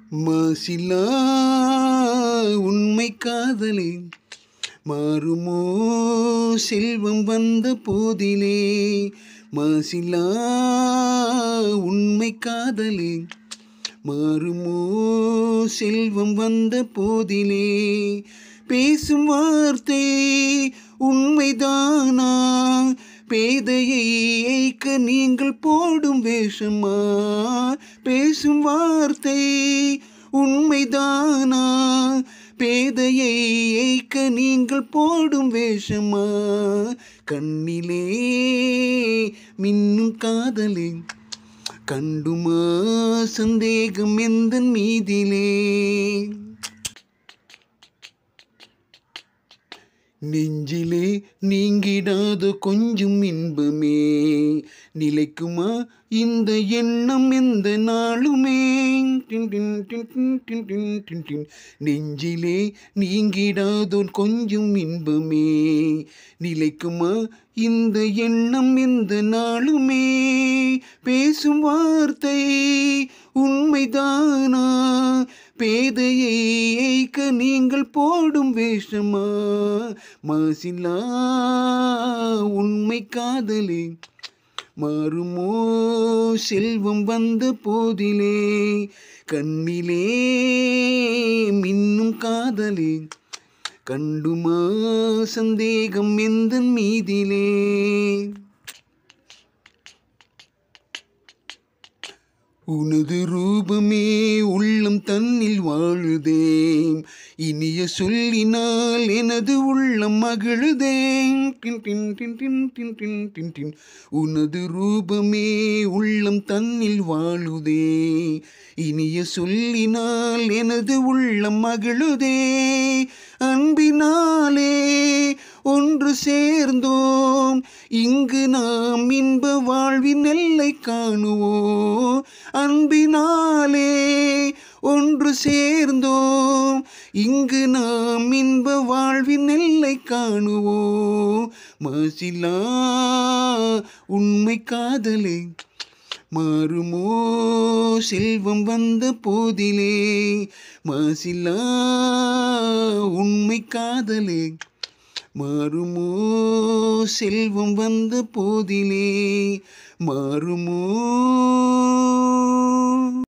மாசிலா உண்மை காதலே மாறுமோ செல்வம் வந்த போதிலே மாசிலா உண்மை காதலே மாறுமோ செல்வம் வந்த போதிலே பேசும் வார்த்தை உண்மைதானா பேதையை ஏய்க்க நீங்கள் போடும் வேஷமா பேசும் வார்த்தை உண்மைதானா பேதையை ஏய்க்க நீங்கள் போடும் வேஷமா கண்ணிலே மின்னும் காதலே கண்டுமா சந்தேகம் எந்த மீதிலே நெஞ்சிலே நீங்கிடாத கொஞ்சம் இன்பமே நிலைக்குமா இந்த எண்ணம் எந்த நாளுமே டின் டின் டின் டின் டின் டின் டின் டின். நெஞ்சிலே நீங்கிடாத கொஞ்சம் இன்பமே நிலைக்குமா இந்த எண்ணம் எந்த நாளுமே பேசும் வார்த்தை உண்மைதானா பேதையை ஏய்க்க நீங்கள் போடும் வேஷமா மாசிலா உண்மை காதலே மாறுமோ செல்வம் வந்த போதிலே கண்ணிலே மின்னும் காதலே கண்டுமா சந்தேகம் எந்த மீதிலே உனது ரூபமே உள்ளம் தன்னில் வாழுதே இனிய சொல்லினால் எனது உள்ளம் மகிழுதே டின் டின் டின் டின் டின் டின் டின் டின் உனது ரூபமே உள்ளம் தன்னில் வாழுதே இனிய சொல்லினால் எனது உள்ளம் மகிழுதே அன்பினாலே ஒன்று சேர்ந்தோம் இங்கு நாம் இன்ப வாழ்வின் எல்லை காணுவோம் அன்பினாலே ஒன்று சேர்ந்தோம் இங்கு நாம் இன்ப வாழ்வின் எல்லை காணுவோம் மாசிலா உண்மை காதலே மாறுமோ செல்வம் வந்த போதிலே மாசிலா உண்மை காதலே மாறுமோ செல்வம் வந்த போதிலே மாறுமோ